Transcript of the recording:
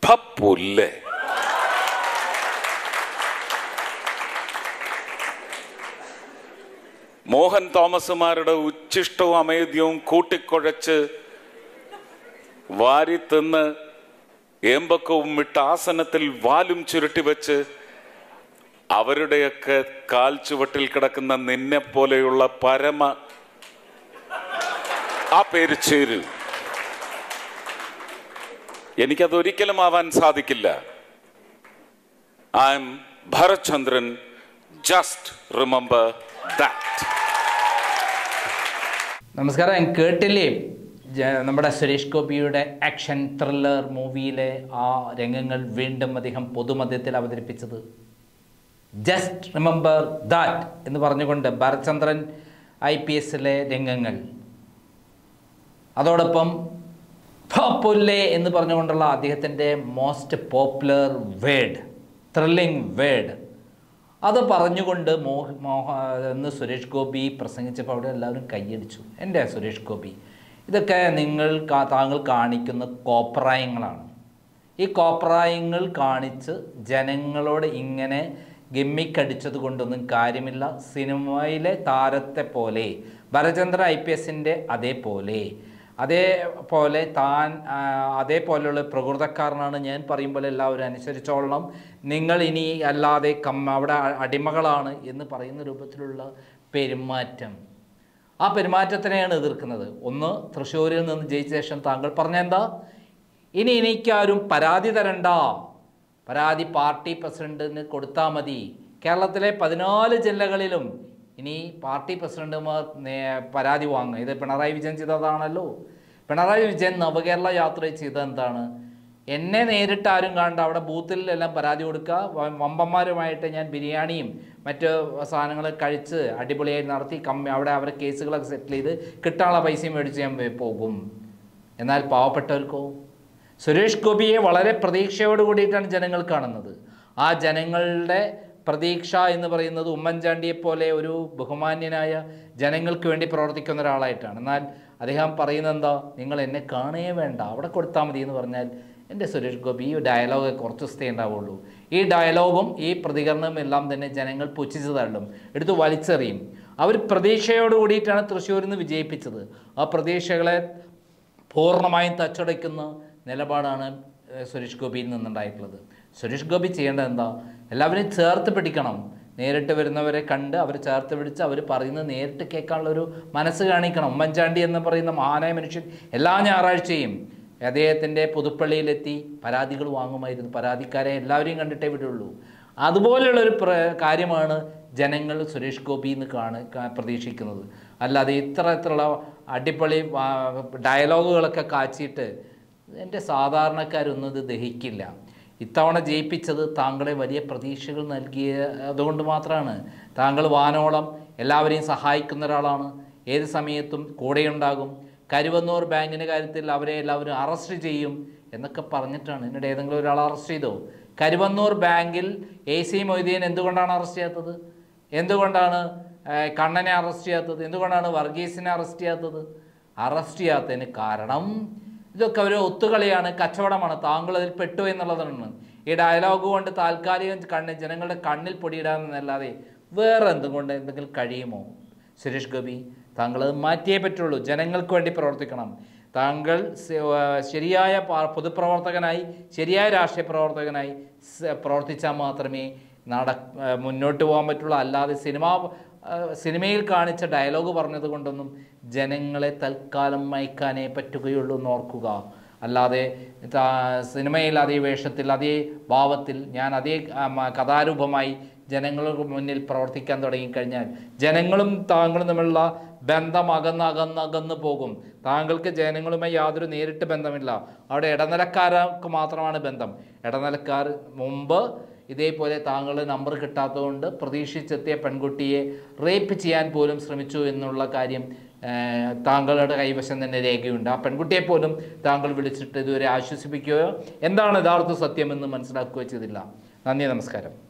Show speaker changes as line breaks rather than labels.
പുല്ല് മോഹൻ തോമസുമാരുടെ ഉച്ഛിഷ്ടവും അമേദ്യവും കൂട്ടിക്കുഴച്ച് വാരി തിന്ന് ഏമ്പക്കവും ഇട്ട ആസനത്തിൽ വാലും ചുരുട്ടി വെച്ച് അവരുടെയൊക്കെ കാൽ ചുവട്ടിൽ കിടക്കുന്ന നിന്നെ പോലെയുള്ള പരമ ആ പേര് ചേരു എനിക്കതൊരിക്കലും ആവാൻ സാധിക്കില്ല I am Bharat Chandran just remember that
നമസ്കാരം ഞാൻ കേട്ടില്ലേ ജ- നമ്മുടെ സുരേഷ് ഗോപിയുടെ ആക്ഷൻ ത്രില്ലർ മൂവിയിലെ ആ രംഗങ്ങൾ വീണ്ടും അദ്ദേഹം പൊതുമധ്യത്തിൽ അവതരിപ്പിച്ചത് ജസ്റ്റ് റിമെമ്പർ ദാറ്റ് എന്ന് പറഞ്ഞുകൊണ്ട് ഭരത്ചന്ദ്രൻ ഐ പി എസിലെ രംഗങ്ങൾ അതോടൊപ്പം "ഫ പുല്ലേ എന്ന് പറഞ്ഞുകൊണ്ടുള്ള അദ്ദേഹത്തിൻ്റെ most popular word thrilling word അത് പറഞ്ഞുകൊണ്ട് മോഹ മോഹ എന്ന് സുരേഷ് ഗോപി പ്രസംഗിച്ചപ്പോൾ അവിടെ എല്ലാവരും കൈയടിച്ചു എൻ്റെ സുരേഷ് ഗോപി ഇതൊക്കെ നിങ്ങൾ കാ- താങ്കൾ കാണിക്കുന്ന കോപ്രായങ്ങളാണ് ഈ കോപ്രായങ്ങൾ കാണിച്ച് ജനങ്ങളോട് ഇങ്ങനെ ഗമ്മിക്കടിച്ചത് കൊണ്ടൊന്നും കാര്യമില്ല സിനിമയിലെ താരത്തെ പോലെ ഭരചന്ദ്ര ഐ പി എസിൻ്റെ അതേപോലെ അതേപോലെ താൻ ആ, അതേപോലെയുള്ള പ്രകൃതക്കാരനാണ് ഞാൻ പറയുമ്പോൾ എല്ലാവരും അനുസരിച്ചോളണം നിങ്ങൾ ഇനി അല്ലാതെ കം അവിടെ അ- അടിമകളാണ് എന്ന് പറയുന്ന രൂപത്തിലുള്ള പെരുമാറ്റം ആ പെരുമാറ്റത്തിനെയാണ് എതിർക്കുന്നത് ഒന്ന് തൃശ്ശൂരിൽ നിന്ന് ജയിച്ച ശേഷം താങ്കൾ പറഞ്ഞെന്താ ഇനി എനിക്കാരും പരാതി തരണ്ട പരാതി പാർട്ടി പ്രസിഡന്റിന് കൊടുത്താൽ മതി കേരളത്തിലെ പതിനാല് ജില്ലകളിലും ഇനി പാർട്ടി പ്രസിഡന്റുമാർ നേ- പരാതി വാങ്ങുക ഇത് പിണറായി വിജയൻ ചെയ്തതാണല്ലോ പിണറായി വിജയൻ നവകേരള യാത്ര ചെയ്തത് എന്താണ് എന്നെ നേരിട്ട് ആരും കാണണ്ട അവിടെ ബൂത്തിൽ എല്ലാം പരാതി കൊടുക്കുക വ- വമ്പന്മാരുമായിട്ട് ഞാൻ ബിരിയാണിയും മറ്റ് സാധനങ്ങൾ കഴിച്ച് അടിപൊളിയായി നടത്തി കമ്മി അവിടെ അവരെ കേസുകളൊക്കെ സെറ്റിൽ ചെയ്ത് കിട്ടാനുള്ള പൈസയും മേടിച്ച് ഞാൻ വേ- പോകും എന്നാൽ പാവപ്പെട്ടവർക്കോ സുരേഷ് ഗോപിയെ വളരെ പ്രതീക്ഷയോട് കൂടിയിട്ടാണ് ജനങ്ങൾ കാണുന്നത് ആ ജനങ്ങളുടെ പ്രതീക്ഷ എന്ന് പറയുന്നത് ഉമ്മൻചാണ്ടിയെ പോലെ ഒരു ബഹുമാന്യനായ ജനങ്ങൾക്ക് വേണ്ടി പ്രവർത്തിക്കുന്ന ഒരാളായിട്ടാണ് എന്നാൽ അദ്ദേഹം പറയുന്നത് എന്താ നിങ്ങൾ എന്നെ കാണേ വേണ്ട അവിടെ കൊടുത്താൽ മതി എന്ന് പറഞ്ഞാൽ എൻ്റെ സുരേഷ് ഗോപി ഈ ഡയലോഗ് കുറച്ച് ദിവസത്തേ ഉണ്ടാവുള്ളൂ ഈ ഡയലോഗും ഈ പ്രതികരണവും എല്ലാം തന്നെ ജനങ്ങൾ പുച്ഛിച്ച് തള്ളും എടുത്ത് വലിച്ചെറിയും അവർ പ്രതീക്ഷയോട് കൂടിയിട്ടാണ് തൃശ്ശൂരിൽ നിന്ന് വിജയിപ്പിച്ചത് ആ പ്രതീക്ഷകളെ പൂർണ്ണമായും തച്ചടയ്ക്കുന്ന നിലപാടാണ് ഏഹ്, സുരേഷ് ഗോപിയിൽ നിന്നുണ്ടായിട്ടുള്ളത് സുരേഷ് ഗോപി ചെയ്യേണ്ടത് എന്താ എല്ലാവരെയും ചേർത്ത് പിടിക്കണം നേരിട്ട് വരുന്നവരെ കണ്ട് അവർ ചേർത്ത് പിടിച്ച് അവർ പറയുന്നത് നേരിട്ട് കേൾക്കാനുള്ള ഒരു മനസ്സ് കാണിക്കണം ഉമ്മൻചാണ്ടി എന്ന് പറയുന്ന മഹാനായ മനുഷ്യൻ എല്ലാ ഞായറാഴ്ചയും അദ്ദേഹത്തിൻ്റെ പുതുപ്പള്ളിയിലെത്തി പരാതികൾ വാങ്ങുമായിരുന്നു പരാതിക്കാരെ എല്ലാവരെയും കണ്ടിട്ടേ വിടുള്ളൂ അതുപോലെയുള്ളൊരു പ്ര കാര്യമാണ് ജനങ്ങൾ സുരേഷ് ഗോപി എന്ന് കാണ കാ- പ്രതീക്ഷിക്കുന്നത് അല്ലാതെ ഇത്ര ഇത്രയുള്ള അടിപൊളി ആ, ഡയലോഗുകളൊക്കെ കാച്ചിട്ട് എൻ്റെ സാധാരണക്കാരൊന്നും ഇത് ദഹിക്കില്ല ഇത്തവണ ജയിപ്പിച്ചത് താങ്കളെ വലിയ പ്രതീക്ഷകൾ നൽകിയ അതുകൊണ്ട് മാത്രമാണ് താങ്കൾ വാനോളം എല്ലാവരെയും സഹായിക്കുന്ന ഒരാളാണ് ഏത് സമയത്തും കൂടെയുണ്ടാകും കരുവന്നൂർ ബാങ്കിൻ്റെ കാര്യത്തിൽ അവരെ എല്ലാവരും അറസ്റ്റ് ചെയ്യും എന്നൊക്കെ പറഞ്ഞിട്ടാണ് എന്നിട്ട് ഏതെങ്കിലും ഒരാൾ അറസ്റ്റ് ചെയ്തോ കരുവന്നൂർ ബാങ്കിൽ എ സി മൊയ്തീൻ എന്തുകൊണ്ടാണ് അറസ്റ്റ് ചെയ്യാത്തത് എന്തുകൊണ്ടാണ് ഏഹ്, കണ്ണനെ അറസ്റ്റ് ചെയ്യാത്തത് എന്തുകൊണ്ടാണ് വർഗീസിനെ അറസ്റ്റ് ചെയ്യാത്തത് അറസ്റ്റ് ചെയ്യാത്തതിന് കാരണം ഇതൊക്കെ ഒരു ഒത്തുകളിയാണ് കച്ചവടമാണ് താങ്കൾ അതിൽ പെട്ടു എന്നുള്ളതാണ് ഈ ഡയലോഗ് കൊണ്ട് താൽക്കാലികം കണ്ണ് ജനങ്ങളുടെ കണ്ണിൽ പൊടിയിടാമെന്നല്ലാതെ വേറെ എന്തും കൊണ്ട് എന്തെങ്കിലും കഴിയുമോ സുരേഷ് ഗോപി താങ്കൾ അത് മാറ്റിയേ പറ്റുള്ളൂ ജനങ്ങൾക്ക് വേണ്ടി പ്രവർത്തിക്കണം താങ്കൾ സ- ആ, ശരിയായ പാ- പൊതുപ്രവർത്തകനായി ശരിയായ രാഷ്ട്രീയ പ്രവർത്തകനായി സ- പ്രവർത്തിച്ചാൽ മാത്രമേ നട ആ, മുന്നോട്ട് പോകാൻ പറ്റുള്ളൂ അല്ലാതെ സിനിമ ആ, സിനിമയിൽ കാണിച്ച ഡയലോഗ് പറഞ്ഞത് കൊണ്ടൊന്നും ജനങ്ങളെ തൽക്കാലം മയക്കാനേ പറ്റുകയുള്ളൂ എന്ന് ഓർക്കുക അല്ലാതെ താ- സിനിമയിൽ അതേ വേഷത്തിൽ അതേ ഭാവത്തിൽ ഞാൻ അതേ ആ, മ- കഥാരൂപമായി ജനങ്ങൾക്ക് മുന്നിൽ പ്രവർത്തിക്കാൻ തുടങ്ങിക്കഴിഞ്ഞാൽ ജനങ്ങളും താങ്കളും തമ്മിലുള്ള ബന്ധം അകന്ന് അകന്ന് അകന്ന് പോകും താങ്കൾക്ക് ജനങ്ങളുമായി യാതൊരു നേരിട്ട് ബന്ധമില്ല അവിടെ ഇടനിലക്കാർക്ക് മാത്രമാണ് ബന്ധം ഇടനിലക്കാർ മുമ്പ് ഇതേപോലെ താങ്കളുടെ നമ്പർ കിട്ടാത്തതുകൊണ്ട് പ്രതീക്ഷിച്ചെത്തിയ പെൺകുട്ടിയെ റേപ്പ് ചെയ്യാൻ പോലും ശ്രമിച്ചു എന്നുള്ള കാര്യം ഏഹ്, താങ്കളുടെ കൈവശം തന്നെ രേഖയുണ്ട് ആ പെൺകുട്ടിയെ പോലും താങ്കൾ വിളിച്ചിട്ട് ഇതുവരെ ആശ്വസിപ്പിക്കുകയോ എന്താണ് യഥാർത്ഥ സത്യമെന്ന് മനസ്സിലാക്കുകയോ ചെയ്തില്ല നന്ദി നമസ്കാരം